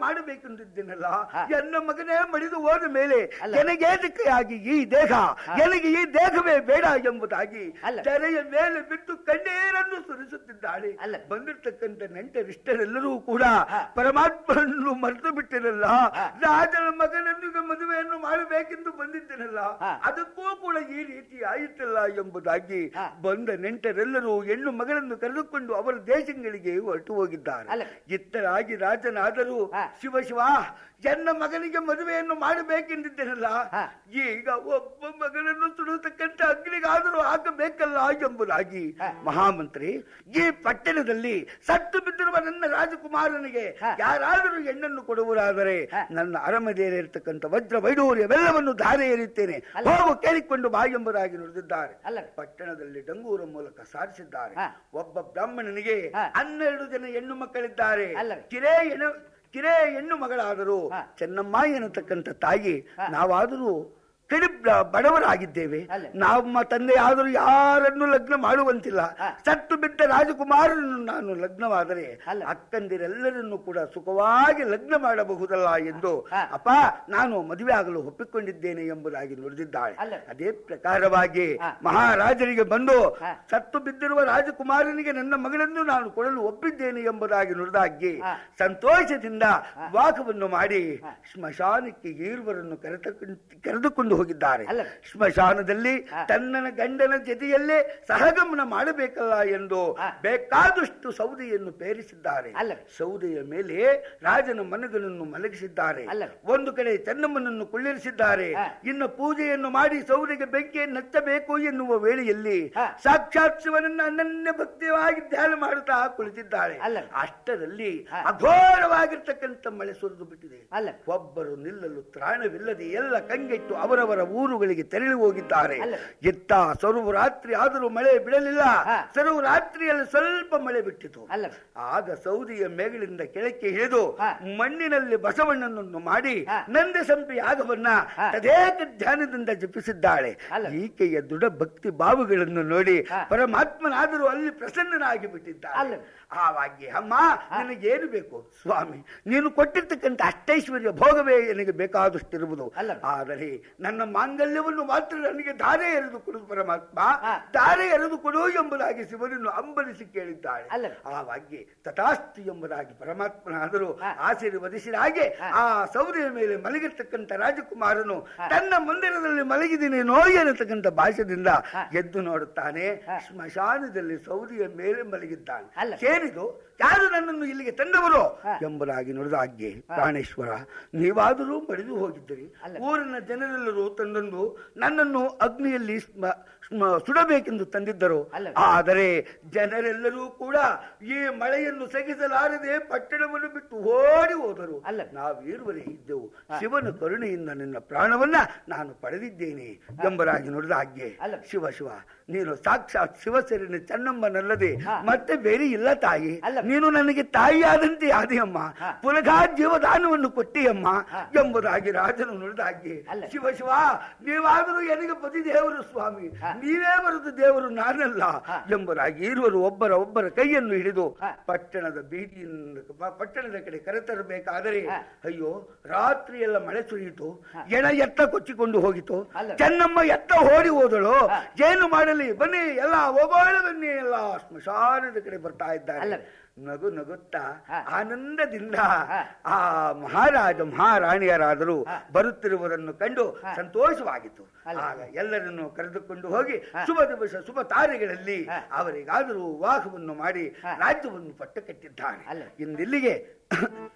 ಮಾಡಬೇಕೆಂದಿದ್ದೇನಲ್ಲ ಹಾ. ಎನ್ನ ಮಗನೇ ಮಡಿದು ಹೋದ ಮೇಲೆ ಅಲ್ಲ. ನನಗೇದಕ್ಕಾಗಿ ಈ ದೇಹ ನನಗೆ ಈ ದೇಹವೇ ಬೇಡ ಎಂಬುದಾಗಿ ಅಲ್ಲ. ತೆರೆಯ ಮೇಲೆ ಬಿಟ್ಟು ಕಣ್ಣೀರನ್ನು ಸುರಿಸುತ್ತಿದ್ದಾಳೆ ಅಲ್ಲ. ಬಂದಿರ್ತಕ್ಕಂಥ ನೆಂಟರಿಷ್ಟರೆಲ್ಲರೂ ಕೂಡ ಹಾ. ಪರಮಾತ್ಮನನ್ನು ಮರೆತು ಬಿಟ್ಟಿರಲ್ಲ ಹಾ. ರಾಜನ ಮಗನೊಂದಿಗೆ ಮದುವೆಯನ್ನು ಮಾಡಬೇಕೆಂದು ಬಂದಿದ್ದೇನಲ್ಲ ಹಾ. ಅದಕ್ಕೂ ಕೂಡ ಈ ರೀತಿ ಆಯಿತಲ್ಲ ಎಂಬುದಾಗಿ ಹಾ. ಬಂದ ನೆಂಟರೆಲ್ಲರೂ ಹೆಣ್ಣು ಮಗಳನ್ನು ಕರೆದುಕೊಂಡು ಅವರ ದೇಶಗಳಿಗೆ ಹೊರಟು ಹೋಗಿದ್ದಾರೆ ಅಲ್ಲ. ಇತ್ತರಾಗಿ ರಾಜನಾದರೂ ಹಾ. ಶಿವ ಶಿವ ಎನ್ನ ಮಗನಿಗೆ ಮದುವೆಯನ್ನು ಮಾಡಬೇಕೆಂದಿದ್ದೇನಲ್ಲ ಹಾ. ಈಗ ಒಬ್ಬ ಮಗನನ್ನು ಸುಡತಕ್ಕಂಥ ಅಗ್ನಿಗಾದರೂ ಹಾಕಬೇಕಲ್ಲ ಎಂಬುದಾಗಿ ಹಾ. ಮಹಾಮಂತ್ರಿ ಈ ಪಟ್ಟಣದಲ್ಲಿ ಸತ್ತು ಬಿದ್ದಿರುವ ನನ್ನ ರಾಜಕುಮಾರನಿಗೆ ಹಾ. ಯಾರಾದರೂ ಹೆಣ್ಣನ್ನು ಕೊಡುವರಾದರೆ ಹಾ. ನನ್ನ ಅರಮನೆಯಲ್ಲಿ ಇರತಕ್ಕಂಥ ವಜ್ರ ವೈಡೂರ್ಯವೆಲ್ಲವನ್ನು ಧಾರೆ ಎರಿಯುತ್ತೇನೆ ಅಲ್ಲ. ಹೋಗು ಕೇಳಿಕೊಂಡು ಬಾ ಎಂಬುದಾಗಿ ನುಡಿದಿದ್ದಾರೆ ಅಲ್ಲ. ಪಟ್ಟಣದಲ್ಲಿ ಡಂಗೂರ ಮೂಲಕ ಸಾರಿಸಿದ್ದಾರೆ ಹಾ. ಒಬ್ಬ ಬ್ರಾಹ್ಮಣನಿಗೆ ಹಾ. ಹನ್ನೆರಡು ಜನ ಹೆಣ್ಣು ಮಕ್ಕಳಿದ್ದಾರೆ ಅಲ್ಲ. ಕಿರೇ ಹೆಣ್ಣು ಕಿರೇ ಹೆಣ್ಣು ಮಗಳಾದರೂ ಹಾ. ಚೆನ್ನಮ್ಮ ಎನ್ನತಕ್ಕಂಥ ತಾಯಿ ಹಾ. ನಾವಾದರೂ ಕಡಿ ಬ- ಬಡವರಾಗಿದ್ದೇವೆ ಅಲ್ಲ. ನಮ್ಮ ತಂದೆ ಆದರೂ ಯಾರನ್ನು ಲಗ್ನ ಮಾಡುವಂತಿಲ್ಲ ಹಾ. ಸತ್ತು ಬಿದ್ದ ರಾಜಕುಮಾರನನ್ನು ನಾನು ಲಗ್ನವಾದರೆ ಅಲ್ಲ. ಅಕ್ಕಂದಿರೆಲ್ಲರನ್ನು ಕೂಡ ಸುಖವಾಗಿ ಲಗ್ನ ಮಾಡಬಹುದಲ್ಲ ಎಂದು ಹಾ. ಅಪ್ಪ ನಾನು ಮದುವೆ ಆಗಲು ಒಪ್ಪಿಕೊಂಡಿದ್ದೇನೆ ಎಂಬುದಾಗಿ ನುಡಿದಿದ್ದಾಳೆ ಅಲ್ಲ. ಅದೇ ಪ್ರಕಾರವಾಗಿ ಹಾ. ಮಹಾರಾಜರಿಗೆ ಬಂದು ಹಾ. ಸತ್ತು ಬಿದ್ದಿರುವ ರಾಜಕುಮಾರನಿಗೆ ನನ್ನ ಮಗಳನ್ನು ನಾನು ಕೊಡಲು ಒಪ್ಪಿದ್ದೇನೆ ಎಂಬುದಾಗಿ ನುಡಿದಾಗಿ ಹಾ. ಸಂತೋಷದಿಂದ ಹಾ. ವಾಕವನ್ನು ಮಾಡಿ ಹಾ. ಸ್ಮಶಾನಕ್ಕೆ ಈರ್ವರನ್ನು ಕರೆತಕೊಂಡು ಕರೆದುಕೊಂಡು ಹೋಗಿದ್ದಾರೆ ಅಲ್ಲ. ಸ್ಮಶಾನದಲ್ಲಿ ಹಾ. ತನ್ನ ಗಂಡನ ಜೊತೆಯಲ್ಲೇ ಸಹಗಮನ ಮಾಡಬೇಕಲ್ಲ ಎಂದು ಹಾ. ಬೇಕಾದಷ್ಟು ಸೌದೆಯನ್ನು ಪೇರಿಸಿದ್ದಾರೆ ಅಲ್ಲ. ಸೌದೆಯ ಮೇಲೆ ರಾಜನ ಮನಗನನ್ನು ಮಲಗಿಸಿದ್ದಾರೆ ಅಲ್ಲ. ಒಂದು ಕಡೆ ಚೆನ್ನಮ್ಮನನ್ನು ಕುಳ್ಳಿರಿಸಿದ್ದಾರೆ ಹಾ. ಇನ್ನು ಪೂಜೆಯನ್ನು ಮಾಡಿ ಸೌದೆಗೆ ಬೆಂಕಿಯನ್ನು ಹಚ್ಚಬೇಕು ಎನ್ನುವ ವೇಳೆಯಲ್ಲಿ ಹಾ. ಸಾಕ್ಷಾತ್ ಶಿವನನ್ನು ಅನನ್ಯ ಭಕ್ತಿಯಾಗಿ ಧ್ಯಾನ ಮಾಡುತ್ತಾ ಕುಳಿತಿದ್ದಾಳೆ ಅಲ್ಲ. ಅಷ್ಟರಲ್ಲಿ ಹಾ. ಅಘೋರವಾಗಿರ್ತಕ್ಕಂಥ ಮಳೆ ಸುರಿದು ಬಿಟ್ಟಿದೆ ಅಲ್ಲ. ಒಬ್ಬರು ನಿಲ್ಲಲು ತ್ರಾಣವಿಲ್ಲದೆ ಎಲ್ಲ ಕಂಗೆಟ್ಟು ಅವರವರ ಊರುಗಳಿಗೆ ತೆರಳಿ ಹೋಗಿದ್ದಾರೆ ಅಲ್ಲ. ಎತ್ತ ಸರುವು ರಾತ್ರಿ ಆದರೂ ಮಳೆ ಬಿಡಲಿಲ್ಲ ಹಾ. ಸರುವು ರಾತ್ರಿಯಲ್ಲಿ ಸ್ವಲ್ಪ ಮಳೆ ಬಿಟ್ಟಿತು ಅಲ್ಲ. ಆಗ ಸೌದಿಯ ಮೇಗಳಿಂದ ಕೆಳಕ್ಕೆ ಇಳಿದು ಹಾ. ಮಣ್ಣಿನಲ್ಲಿ ಬಸವಣ್ಣನನ್ನು ಮಾಡಿ ಹಾ. ನಂದ ಸಂಪಿ ಯಾಗವನ್ನ ಹಾ. ತದೇಕ ಧ್ಯಾನದಿಂದ ಜಪಿಸಿದ್ದಾಳೆ ಅಲ್ಲ. ಈಕೆಯ ದೃಢ ಭಕ್ತಿ ಭಾವಗಳನ್ನು ನೋಡಿ ಹಾ. ಪರಮಾತ್ಮನಾದರೂ ಅಲ್ಲಿ ಪ್ರಸನ್ನನಾಗಿ ಬಿಟ್ಟಿದ್ದಾಳೆ ಅಲ್ಲ. ಆವಾಗಿ ಅಮ್ಮ ನನಗೇನು ಬೇಕು ಸ್ವಾಮಿ ನೀನು ಕೊಟ್ಟಿರ್ತಕ್ಕಂಥ ಅಷ್ಟೈಶ್ವರ್ಯ ಭೋಗವೇ ನನಗೆ ಬೇಕಾದಷ್ಟಿರುವುದು ಅಲ್ಲ. ಆದರೆ ನನ್ನ ಮಾಂಗಲ್ಯವನ್ನು ಮಾತ್ರ ನನಗೆ ಧಾರೆ ಎರೆದು ಕೊಡು ಪರಮಾತ್ಮ ಹಾ. ಧಾರೆ ಎರೆದು ಕೊಡು ಎಂಬುದಾಗಿ ಶಿವನನ್ನು ಅಂಬಲಿಸಿ ಕೇಳಿದ್ದಾಳೆ ಅಲ್ಲ. ಆವಾಗಿ ತಥಾಸ್ತಿ ಎಂಬುದಾಗಿ ಪರಮಾತ್ಮನಾದರೂ ಹಾ. ಆಶೀರ್ವದಿಸಿದ ಹಾಗೆ ಹಾ. ಆ ಸೌದೆಯ ಮೇಲೆ ಮಲಗಿರ್ತಕ್ಕಂಥ ರಾಜಕುಮಾರನು ಹಾ. ತನ್ನ ಮಂದಿರದಲ್ಲಿ ಮಲಗಿದ್ದೀನಿ ನೋಡಿ ಅನ್ನತಕ್ಕಂಥ ಭಾಷದಿಂದ ಹಾ. ಎದ್ದು ನೋಡುತ್ತಾನೆ ಹಾ. ಸ್ಮಶಾನದಲ್ಲಿ ಸೌದೆಯ ಮೇಲೆ ಮಲಗಿದ್ದಾನೆ ಅಲ್ಲ. ಸೇರಿದು ಯಾರು ನನ್ನನ್ನು ಇಲ್ಲಿಗೆ ತಂದವರು ಹಾ. ಎಂಬುದಾಗಿ ನುಡಿದಾಗ್ಗೆ ಪ್ರಾಣೇಶ್ವರ ನೀವಾದರೂ ಮಡಿದು ಹೋಗಿದ್ದೀರಿ ಅಲ್ಲ. ಊರಿನ ಜನರೆಲ್ಲರೂ ತಂದೊಂದು ನನ್ನನ್ನು ಅಗ್ನಿಯಲ್ಲಿ ಸ್ಮ- ಸ್ಮ- ಸುಡಬೇಕೆಂದು ತಂದಿದ್ದರು ಅಲ್ಲ. ಆದರೆ ಜನರೆಲ್ಲರೂ ಕೂಡ ಈ ಮಳೆಯನ್ನು ಸಹಿಸಲಾರದೆ ಪಟ್ಟಣವನ್ನು ಬಿಟ್ಟು ಓಡಿ ಹೋದರು ಅಲ್ಲ. ನಾವೀರುವರೆ ಇದ್ದೆವು ಶಿವನ ಕರುಣೆಯಿಂದ ನಿನ್ನ ಪ್ರಾಣವನ್ನ ನಾನು ಪಡೆದಿದ್ದೇನೆ ಎಂಬುದಾಗಿ ನುಡಿದ ಹಾಗೆ ಅಲ್ಲ. ಶಿವ ಶಿವ ನೀನು ಸಾಕ್ಷಾತ್ ಶಿವಸೇರಿನ ಚೆನ್ನಮ್ಮನಲ್ಲದೆ ಹಾ. ಮತ್ತೆ ಬೇರೆ ಇಲ್ಲ ತಾಯಿ ಅಲ್ಲ. ನೀನು ನನಗೆ ತಾಯಿಯಾದಂತೆ ಆದಿಯಮ್ಮ ಹಾ. ಪುನಃ ಜೀವದಾನವನ್ನು ಕೊಟ್ಟಿಯಮ್ಮ ಹಾ. ಎಂಬುದಾಗಿ ರಾಜನು ನುಡಿದಾಗಿ ಅಲ್ಲ. ಶಿವ ಶಿವ ನೀವಾದರೂ ನನಗೆ ಪತಿ ದೇವರು ಸ್ವಾಮಿ ಹಾ. ನೀವೇ ಬರುದು ದೇವರು ನಾನಲ್ಲ ಹಾ. ಎಂಬುದಾಗಿ ಇರುವರು ಒಬ್ಬರ ಒಬ್ಬರ ಕೈಯನ್ನು ಹಿಡಿದು ಹಾ. ಪಟ್ಟಣದ ಬೀದಿಯಿಂದ ಪ- ಪಟ್ಟಣದ ಕಡೆ ಕರೆತರಬೇಕಾದರೆ ಹಾ. ಅಯ್ಯೋ ರಾತ್ರಿ ಎಲ್ಲ ಮಳೆ ಸುರಿಯಿತು ಹಾ. ಎಣ ಎತ್ತ ಕೊಚ್ಚಿಕೊಂಡು ಹೋಗಿತು ಅಲ್ಲ. ಚೆನ್ನಮ್ಮ ಎತ್ತ ಓಡಿ ಹೋದಳು ಹಾ. ಏನು ಮಾಡಲಿ ಬನ್ನಿ ಎಲ್ಲ ಹೋಗೋಳ ಬನ್ನಿ ಎಲ್ಲ ಸ್ಮಶಾನದ ಕಡೆ ಬರ್ತಾ ಇದ್ದಾರೆ ಅಲ್ಲ. ನಗು ನಗುತ್ತಾ ಹಾ. ಆನಂದದಿಂದ ಹಾ. ಆ ಮಹಾರಾಜ ಮಹಾರಾಣಿಯರಾದರೂ ಹಾ. ಬರುತ್ತಿರುವುದನ್ನು ಕಂಡು ಹಾ. ಸಂತೋಷವಾಗಿತ್ತು ಅಲ್ಲ. ಆಗ ಎಲ್ಲರನ್ನು ಕರೆದುಕೊಂಡು ಹೋಗಿ ಹಾ. ಶುಭ ದಿವಸ ಶುಭ ತಾರೆಗಳಲ್ಲಿ ಹಾ. ಅವರಿಗಾದರೂ ವಿವಾಹವನ್ನು ಮಾಡಿ ಹಾ. ರಾಜ್ಯವನ್ನು ಪಟ್ಟ ಕಟ್ಟಿದ್ದಾನೆ ಅಲ್ಲ. ಇಂದಿಲ್ಲಿಗೆ